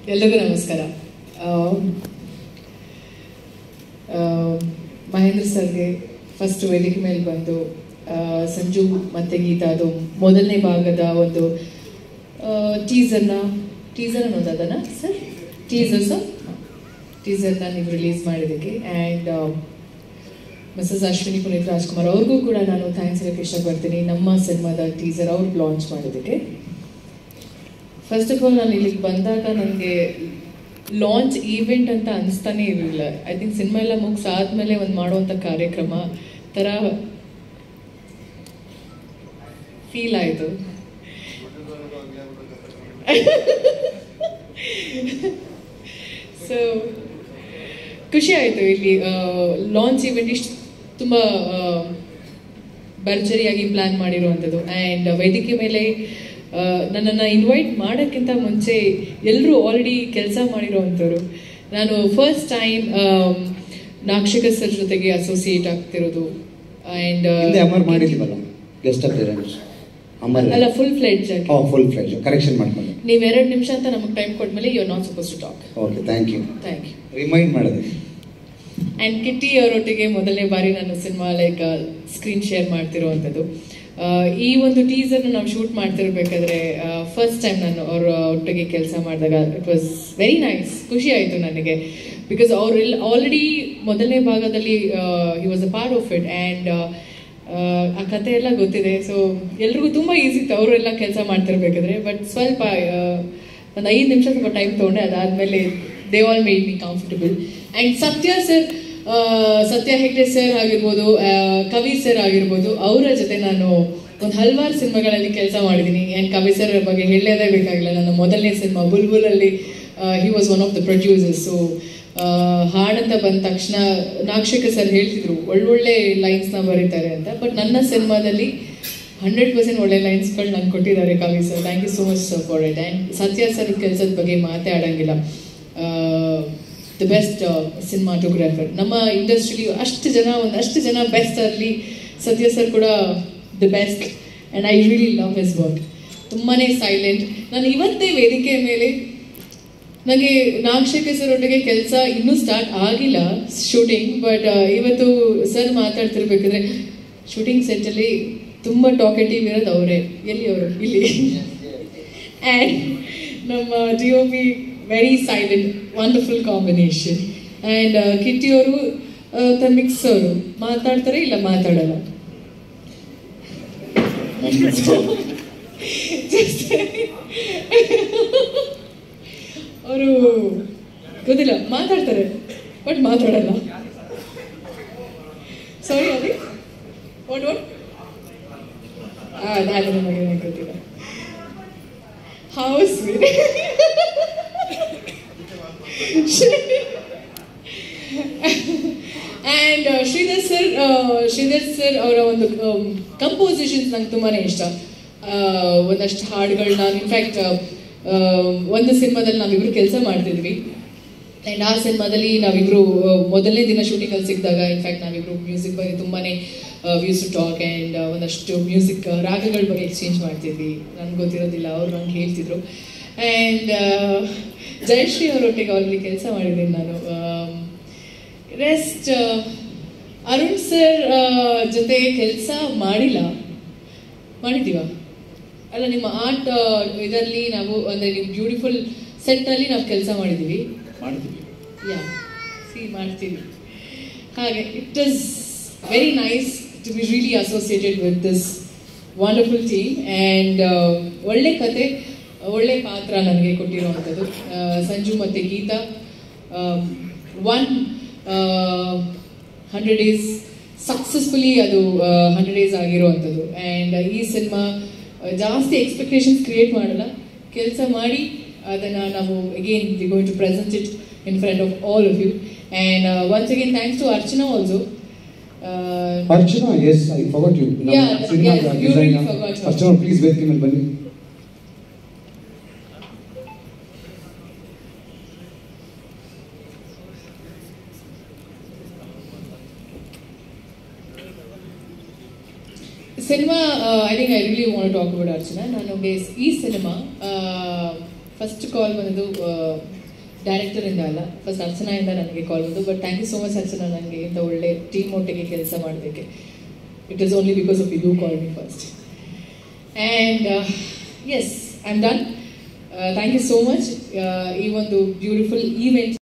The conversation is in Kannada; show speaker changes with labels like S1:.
S1: ಎಲ್ರಿಗೂ ನಮಸ್ಕಾರ ಆ, ಆ, ಮಹೇಂದ್ರ ಸರ್ಗೆ ಫಸ್ಟ್ ವೇದಿಕೆ ಮೇಲೆ ಬಂದು ಆ, ಸಂಜು ಮತ್ತು ಗೀತಾ ಅದು ಮೊದಲನೇ ಭಾಗದ ಒಂದು ಟೀಸರ್ನ ಟೀಸರ್ ಅನ್ನೋದು ಅದನ್ನ ಸರ್ ಟೀಸರ್ಸ್ ಟೀಸರ್ನ ನೀವು ರಿಲೀಸ್ ಮಾಡಿದ್ದಕ್ಕೆ ಆ್ಯಂಡ್ ಮಿಸಸ್ ಅಶ್ವಿನಿ ಪುನೀತ್ ರಾಜ್ಕುಮಾರ್ ಅವ್ರಿಗೂ ಕೂಡ ನಾನು ಥ್ಯಾಂಕ್ಸ್ ಹೇಳಕ್ಕೆ ಇಷ್ಟಪಡ್ತೀನಿ ನಮ್ಮ ಸಿನಿಮಾದ ಟೀಸರ್ ಅವ್ರು ಲಾಂಚ್ ಮಾಡಿದ್ದಕ್ಕೆ ಫಸ್ಟ್ ಆಫ್ ಆಲ್ ನಾನು ಇಲ್ಲಿಗೆ ಬಂದಾಗ ನನಗೆ ಲಾಂಚ್ ಈವೆಂಟ್ ಅಂತ ಅನಿಸ್ತಾನೆ ಇರಲಿಲ್ಲ ಐ ಥಿಂಕ್ ಸಿನಿಮಾ ಎಲ್ಲ ಮುಗಿಸಾದ್ಮೇಲೆ ಒಂದು ಮಾಡುವಂಥ ಕಾರ್ಯಕ್ರಮ ಥರ ಫೀಲ್ ಆಯಿತು ಸೊ ಖುಷಿ ಆಯಿತು ಇಲ್ಲಿ ಲಾಂಚ್ ಇವೆಂಟ್ ಇಷ್ಟು ತುಂಬ ಭರ್ಜರಿಯಾಗಿ ಪ್ಲ್ಯಾನ್ ಮಾಡಿರುವಂಥದ್ದು ಆ್ಯಂಡ್ ವೇದಿಕೆ ಮೇಲೆ ನನ್ನನ್ನು ಇನ್ವೈಟ್ ಮಾಡೋಕ್ಕಿಂತ ಮುಂಚೆ ಎಲ್ಲರೂ ಆಲ್ರೆಡಿ ಕೆಲಸ ಮಾಡಿರೋವಂಥವ್ರು ನಾನು ಫಸ್ಟ್ ಟೈಮ್ ನಾಕ್ಷಕ ಸರ್ ಜೊತೆಗೆ ಅಸೋಸಿಯೇಟ್ ಆಗ್ತಿರೋದು ಆ್ಯಂಡ್
S2: ಹಿಂದೆ ಅಮರ್ ಮಾಡಿದೀವಲ್ಲ ಗೆಸ್ಟ್ ಅಪಿಯರೆನ್ಸ್ ಅಮರ್
S1: ಅಲ್ಲ ಫುಲ್ ಫ್ಲೆಡ್ಜ್ ಆಗಿ
S2: ಫುಲ್ ಫ್ಲೆಜ್ ಕರೆಕ್ಷನ್ ಮಾಡ್ಕೊಂಡು
S1: ನೀವು ಎರಡು ನಿಮಿಷ ಅಂತ ನಮಗೆ ಟೈಮ್ ಕೊಟ್ಮೇಲೆ you are not suppose to talk
S2: okay thank you
S1: thank you
S2: remind ಮಾಡಿದೆ
S1: ಆ್ಯಂಡ್ ಕಿಟ್ಟಿ ಅವರೊಟ್ಟಿಗೆ ಮೊದಲನೇ ಬಾರಿ ನಾನು ಸಿನಿಮಾ ಲೈಕ್ ಸ್ಕ್ರೀನ್ ಶೇರ್ ಮಾಡ್ತಿರುವಂಥದ್ದು ಆ, ಈ ಒಂದು ಟೀಸರ್ನ ನಾವು ಶೂಟ್ ಮಾಡ್ತಿರ್ಬೇಕಾದ್ರೆ ಫಸ್ಟ್ ಟೈಮ್ ನಾನು ಅವರ ಒಟ್ಟಿಗೆ ಕೆಲಸ ಮಾಡಿದಾಗ ಇಟ್ ವಾಸ್ ವೆರಿ ನೈಸ್ ಖುಷಿ ಆಯಿತು ನನಗೆ ಬಿಕಾಸ್ ಅವ್ರೆಲ್ಲ ಆಲ್ರೆಡಿ ಮೊದಲನೇ ಭಾಗದಲ್ಲಿ he was a part of it and ಆ ಕತೆ ಎಲ್ಲ ಗೊತ್ತಿದೆ ಸೊ ಎಲ್ರಿಗೂ ತುಂಬ ಈಸಿ ಇತ್ತು ಅವರೆಲ್ಲ ಕೆಲಸ ಮಾಡ್ತಿರ್ಬೇಕಾದ್ರೆ ಬಟ್ ಸ್ವಲ್ಪ ಒಂದು ಐದು ನಿಮಿಷ ಸ್ವಲ್ಪ ಟೈಮ್ ತೊಗೊಂಡೆ ಅದಾದಮೇಲೆ they all made me comfortable and Satya sir Satya Hegde sir ಆಗಿರ್ಬೋದು ಆ, ಕವಿ ಸರ್ ಆಗಿರ್ಬೋದು ಅವರ ಜೊತೆ ನಾನು ಒಂದು ಹಲವಾರು ಸಿನಿಮಾಗಳಲ್ಲಿ ಕೆಲಸ ಮಾಡಿದ್ದೀನಿ ಆ್ಯಂಡ್ ಕವಿ ಸರ್ ಬಗ್ಗೆ ಹೇಳಲೇದೇ ಬೇಕಾಗಿಲ್ಲ ನನ್ನ ಮೊದಲನೇ ಸಿನಿಮಾ ಬುಲ್ಬುಲಲ್ಲಿ he was one of the producers so ಹಾಡಂತ ಬಂದ ತಕ್ಷಣ ನಾಕ್ಷಕ ಸರ್ ಹೇಳ್ತಿದ್ರು ಒಳ್ಳೊಳ್ಳೆ ಲೈನ್ಸ್ನ ಬರೀತಾರೆ ಅಂತ ಬಟ್ ನನ್ನ ಸಿನಿಮಾದಲ್ಲಿ ಹಂಡ್ರೆಡ್ ಪರ್ಸೆಂಟ್ ಒಳ್ಳೆ ಲೈನ್ಸ್ಗಳು ನಂಗೆ ಕೊಟ್ಟಿದ್ದಾರೆ ಕವಿ sir thank you so much sir for it and Satya sir ಕೆಲಸದ ಬಗ್ಗೆ ಮಾತೇ ಆಡಂಗಿಲ್ಲ ದ ಬೆಸ್ಟ್ ಸಿನಿಮಾಟೋಗ್ರಾಫರ್ ನಮ್ಮ ಇಂಡಸ್ಟ್ರಿಲಿ ಅಷ್ಟು ಜನ ಒಂದಷ್ಟು ಜನ ಬೆಸ್ಟ್ ಅಲ್ಲಿ ಸತ್ಯ ಸರ್ ಕೂಡ the best and I really love his work ತುಂಬಾ ಸೈಲೆಂಟ್ ನಾನು ಇವತ್ತೇ ವೇದಿಕೆ ಮೇಲೆ ನನಗೆ ನಾಗಶೇಖರ್ ಸರ್ ಒಟ್ಟಿಗೆ ಕೆಲಸ ಇನ್ನೂ ಸ್ಟಾರ್ಟ್ ಆಗಿಲ್ಲ ಶೂಟಿಂಗ್ ಬಟ್ ಇವತ್ತು ಸರ್ ಮಾತಾಡ್ತಿರ್ಬೇಕಾದ್ರೆ ಶೂಟಿಂಗ್ ಸೆಟ್ಟಲ್ಲಿ ತುಂಬ ಟಾಕೆಟಿವ್ ಇರೋದು ಅವರೇ ಎಲ್ಲಿ ಅವರು ಇಲ್ಲಿ ಆ್ಯಂಡ್ ನಮ್ಮ G O B very silent wonderful combination and ಕಿಟ್ಟಿಯವರು ತ ಮಿಕ್ಸ್ ಅವರು ಮಾತಾಡ್ತಾರೆ ಇಲ್ಲ ಮಾತಾಡಲ್ಲ ಅವರು ಗೊತ್ತಿಲ್ಲ ಮಾತಾಡ್ತಾರೆ ಬಟ್ ಮಾತಾಡಲ್ಲ ಸಾರಿ ಅದೇ ವಾಟ್ ವಾಟ್ ಅದು ನಮಗೆ ನನಗೆ ಗೊತ್ತಿಲ್ಲ ಹೌಸ್ and Sridhar sir Sridhar sir ಅವರ ಒಂದು ಕಂಪೋಸಿಷನ್ಸ್ ನಂಗೆ ತುಂಬಾ ಇಷ್ಟ ಆ, ಒಂದಷ್ಟು ಹಾಡುಗಳನ್ನ ಇನ್ಫ್ಯಾಕ್ಟ್ ಒಂದು ಸಿನಿಮಾದಲ್ಲಿ ನಾವಿಬ್ರು ಕೆಲಸ ಮಾಡ್ತಿದ್ವಿ ಆ್ಯಂಡ್ ಆ ಸಿನಿಮಾದಲ್ಲಿ ನಾವಿಬ್ರು ಆ, ಮೊದಲನೇ ದಿನ ಶೂಟಿಂಗಲ್ಲಿ ಸಿಕ್ಕಿದಾಗ ಇನ್ಫ್ಯಾಕ್ಟ್ ನಾವಿಬ್ರು ಮ್ಯೂಸಿಕ್ ಬಗ್ಗೆ ತುಂಬಾ ವ್ಯೂಸ್ ಟು ಟಾಕ್ ಆ್ಯಂಡ್ ಒಂದಷ್ಟು ಮ್ಯೂಸಿಕ್ ರಾಗಗಳ ಬಗ್ಗೆ ಎಕ್ಸ್ಚೇಂಜ್ ಮಾಡ್ತಿದ್ವಿ ನನಗೆ ಗೊತ್ತಿರೋದಿಲ್ಲ ಅವ್ರು ನಂಗೆ ಹೇಳ್ತಿದ್ರು ಆ್ಯಂಡ್ ಜಯಶ್ರೀ ಅವರೊಟ್ಟಿಗೆ ಆಲ್ರೆಡಿ ಕೆಲಸ ಮಾಡಿದ್ದೀನಿ ನಾನು ರೆಸ್ಟ್ ಅರುಣ್ ಸರ್ ಜೊತೆ ಕೆಲಸ ಮಾಡಿಲ್ಲ ಮಾಡಿದ್ದೀವ ಅಲ್ಲ ನಿಮ್ಮ ಆರ್ಟ್ ಇದರಲ್ಲಿ ನಾವು ಅಂದರೆ ನಿಮ್ಮ ಬ್ಯೂಟಿಫುಲ್ ಸೆಟ್ನಲ್ಲಿ ನಾವು ಕೆಲಸ ಮಾಡಿದ್ದೀವಿ
S2: ಮಾಡ್ತೀವಿ
S1: ಯಾ ಸಿ ಮಾಡ್ತೀವಿ ಹಾಗೆ it is very nice to be really associated with this wonderful team and ಒಳ್ಳೆ ಕತೆ ಒಳ್ಳೆ ಪಾತ್ರ ನನಗೆ ಕೊಟ್ಟಿರುವಂಥದ್ದು ಆ, ಸಂಜು ಮತ್ತು Geetha one hundred days successfully ಅದು ಹಂಡ್ರೆಡ್ ಡೇಸ್ ಆಗಿರುವಂಥದ್ದು ಆ್ಯಂಡ್ ಈ ಸಿನಿಮಾ ಜಾಸ್ತಿ ಎಕ್ಸ್ಪೆಕ್ಟೇಷನ್ಸ್ ಕ್ರಿಯೇಟ್ ಮಾಡಲ್ಲ ಕೆಲಸ ಮಾಡಿ ಅದನ್ನು ನಾವು again we going to present it in front of all of you and once again thanks to Archana also
S2: Archana yes I forgot you
S1: Yeah, yes, you really forgot her.
S2: First of please ವೇದಿಕೆ ಮೇಲೆ ಬನ್ನಿ
S1: cinema I think I really want talk about Archana ನಾನು ಬೇಸ್ ಈ ಸಿನಿಮಾ ಫಸ್ಟ್ ಕಾಲ್ ಬಂದಿದ್ದು ಡೈರೆಕ್ಟರಿಂದ ಅಲ್ಲ ಫಸ್ಟ್ ಅರ್ಚನಾಯಿಂದ ನನಗೆ ಕಾಲ್ ಬಂದು but thank you so much Archana ನನಗೆ ಇಂಥ ಒಳ್ಳೆ ಟೀಮ್ ಒಟ್ಟಿಗೆ ಕೆಲಸ ಮಾಡೋದಕ್ಕೆ it is only because of you call me first and yes I am done thank you so much ಈ ಒಂದು ಬ್ಯೂಟಿಫುಲ್ ಈವೆಂಟ್